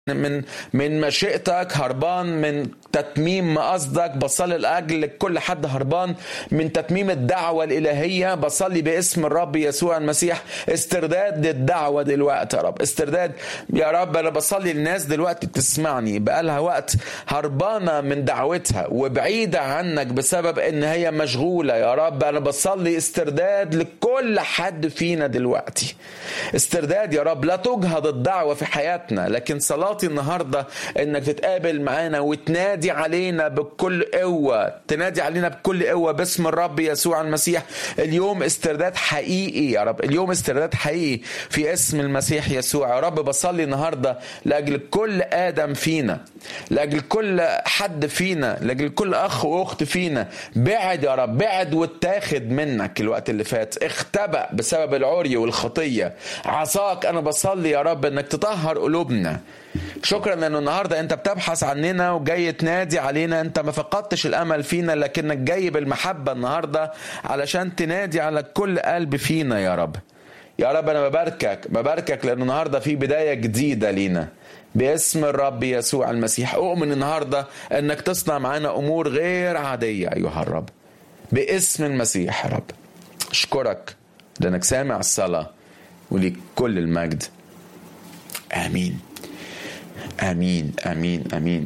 من من مشيئتك هربان من تتميم قصدك بصلي لاجل كل حد هربان من تتميم الدعوه الالهيه بصلي باسم الرب يسوع المسيح استرداد للدعوه دلوقتي يا رب استرداد يا رب انا بصلي للناس دلوقتي بتسمعني بقالها وقت هربانه من دعوتها وبعيده عنك بسبب ان هي مشغوله يا رب انا بصلي استرداد لكل حد فينا دلوقتي استرداد يا رب لا تجهض الدعوه في حياتنا لكن صلاه صلاتي النهارده انك تتقابل معانا وتنادي علينا بكل قوه تنادي علينا بكل قوه باسم الرب يسوع المسيح اليوم استرداد حقيقي يا رب اليوم استرداد حقيقي في اسم المسيح يسوع يا رب بصلي النهارده لاجل كل ادم فينا لاجل كل حد فينا لاجل كل اخ واخت فينا بعد يا رب بعد واتاخد منك الوقت اللي فات اختبأ بسبب العري والخطيه عصاك انا بصلي يا رب انك تطهر قلوبنا شكرا لانه النهارده انت بتبحث عننا وجاي تنادي علينا انت ما فقدتش الامل فينا لكنك جاي بالمحبه النهارده علشان تنادي على كل قلب فينا يا رب يا رب انا بباركك بباركك لانه النهارده في بدايه جديده لينا باسم الرب يسوع المسيح اؤمن النهارده انك تصنع معانا امور غير عاديه ايها الرب باسم المسيح يا رب اشكرك لانك سامع الصلاه وليك كل المجد امين امين امين امين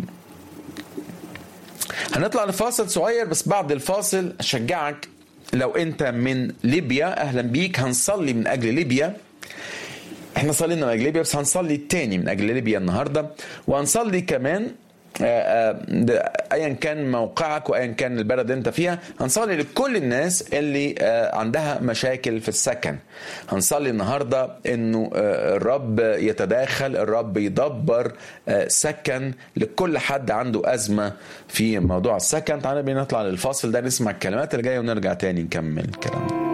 هنطلع لفاصل صغير بس بعد الفاصل اشجعك لو انت من ليبيا اهلا بيك هنصلي من اجل ليبيا احنا صلينا من اجل ليبيا بس هنصلي التاني من اجل ليبيا النهارده وهنصلي كمان ايا كان موقعك وايا كان البلد اللي انت فيها هنصلي لكل الناس اللي عندها مشاكل في السكن هنصلي النهارده انه الرب يتداخل الرب يدبر سكن لكل حد عنده ازمه في موضوع السكن تعالى بينا نطلع للفاصل ده نسمع الكلمات اللي جايه ونرجع تاني نكمل كلامنا